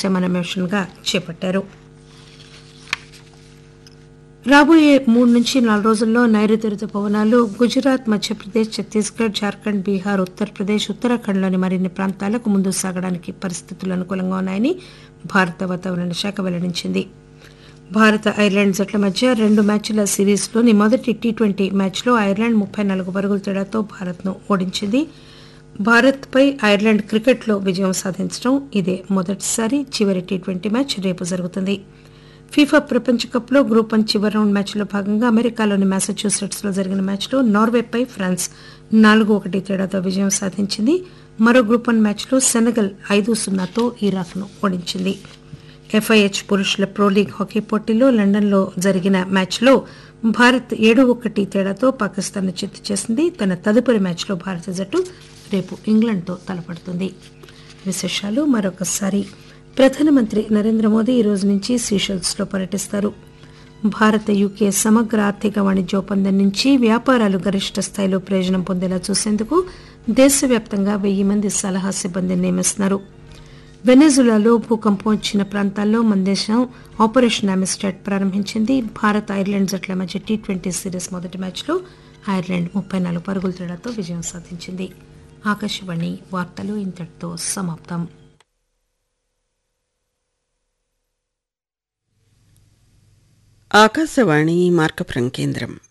ఉపశమన మిషన్గా చేపట్టారు రాబోయే మూడు నుంచి నాలుగు రోజుల్లో నైరుతి రుతుపవనాలు గుజరాత్ మధ్యప్రదేశ్ ఛత్తీస్గఢ్ జార్ఖండ్ బీహార్ ఉత్తరప్రదేశ్ ఉత్తరాఖండ్లోని మరిన్ని ప్రాంతాలకు ముందుకు సాగడానికి పరిస్థితులు అనుకూలంగా ఉన్నాయని భారత వాతావరణ శాఖ వెల్లడించింది భారత ఐర్లాండ్ జట్ల మధ్య రెండు మ్యాచ్ల సిరీస్లోని మొదటి టీ ట్వంటీ మ్యాచ్లో ఐర్లాండ్ ముప్పై నాలుగు పరుగుల తేడాతో భారత్ను ఓడించింది భారత్పై ఐర్లాండ్ క్రికెట్లో విజయం సాధించడం ఇదే మొదటిసారి చివరి టీ ట్వంటీ మ్యాచ్ రేపు జరుగుతుంది ఫీఫా ప్రపంచ కప్లో గ్రూప్ వన్ చివరి రౌండ్ మ్యాచ్లో భాగంగా అమెరికాలోని మ్యాసచ్యూసెట్స్ లో జరిగిన మ్యాచ్లో నార్వేపై ఫ్రాన్స్ నాలుగు ఒకటి తేడాతో విజయం సాధించింది మరో గ్రూప్ వన్ మ్యాచ్లో సెనగల్ ఐదు సున్నాతో ఇరాక్ను ఓడించింది ఎఫ్ఐహెచ్ పురుషుల ప్రో లీగ్ హాకీ పోటీలో లండన్లో జరిగిన మ్యాచ్లో భారత్ ఏడు ఒకటి తేడాతో పాకిస్తాన్ చిత్తు చేసింది తన తదుపరి మ్యాచ్లో భారత జట్టు రేపు ఇంగ్లాండ్తో తలపడుతుంది విశేషాలు మరొకసారి ప్రధానమంత్రి నరేంద్ర మోదీ ఈ రోజు నుంచి సీషెల్స్ లో పర్యటిస్తారు భారత యూకే సమగ్ర ఆర్థిక వాణిజ్య ఒప్పందం నుంచి వ్యాపారాలు గరిష్ట స్థాయిలో ప్రయోజనం పొందేలా చూసేందుకు దేశవ్యాప్తంగా వెయ్యి మంది సలహా సిబ్బందిని నియమిస్తున్నారు వెనెజులాలో భూకంపం వచ్చిన ప్రాంతాల్లో మన దేశం ఆపరేషన్ అమిస్టాట్ ప్రారంభించింది భారత్ ఐర్లాండ్ జట్ల మధ్య టీ ట్వంటీ సిరీస్ మొదటి మ్యాచ్లో ఐర్లాండ్ ముప్పై నాలుగు పరుగుల తేడాతో విజయం సాధించింది ఆకాశవాణి వార్తలు ఇంతటితో సమాప్తం ఆకాశవాణి మార్కపురం కేంద్రం